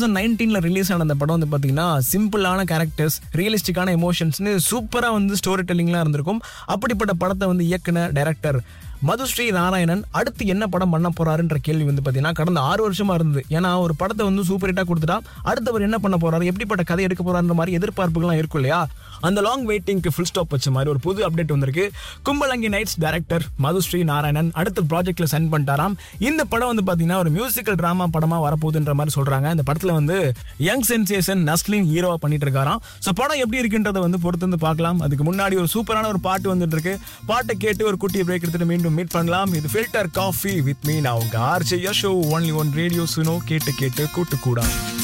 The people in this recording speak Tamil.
நைன்டீன்ல ரிலீஸ் ஆன அந்த படம் வந்து பாத்தீங்கன்னா சிம்பிளான கேரக்டர்ஸ் ரியலிஸ்டிக்கான எமோஷன்ஸ்னு சூப்பரா வந்து ஸ்டோரி டெல்லிங்லாம் இருந்திருக்கும் அப்படிப்பட்ட படத்தை வந்து இயக்குன டைரக்டர் மதுஸ்ரீ நாராயணன் அடுத்து என்ன படம் பண்ண போறாருன்ற கேள்வி வந்து பாத்தீங்கன்னா கடந்த ஆறு வருஷமா இருந்தது ஏன்னா ஒரு படத்தை வந்து சூப்பர் ஹிட்டா கொடுத்துட்டா அடுத்தவர் என்ன பண்ண போறாரு எப்படிப்பட்ட கதை எடுக்க போறாருன்ற மாதிரி எதிர்பார்ப்புகள்லாம் இருக்கும் இல்லையா அந்த லாங் வெயிட்டிங்க்கு ஃபுல் ஸ்டாப் வச்ச மாதிரி ஒரு புது அப்டேட் வந்திருக்கு கும்பலங்கி நைட்ஸ் டைரக்டர் மதுஸ்ரீ நாராயணன் அடுத்த ப்ராஜெக்ட்ல சென்ட் பண்ணிட்டாராம் இந்த படம் வந்து பாத்தீங்கன்னா ஒரு மியூசிக்கல் டிராமா படமா வரப்போகுதுன்ற மாதிரி சொல்றாங்க இந்த படத்துல வந்து யங் சென்சேஷன் நஸ்லின் ஹீரோவா பண்ணிட்டு இருக்காராம் ஸோ படம் எப்படி இருக்குன்றதை வந்து பொறுத்து வந்து பார்க்கலாம் அதுக்கு முன்னாடி ஒரு சூப்பரான ஒரு பாட்டு வந்துட்டு இருக்கு பாட்டை கேட்டு ஒரு குட்டி பிரேக் எடுத்துட்டு மீண்டும் மீட் பண்ணலாம் இது ஃபில்டர் காஃபி வித் மீ நான் உங்க R J Yasho only one radio Suno கேட்டு கேட்டு கூட்டு கூடா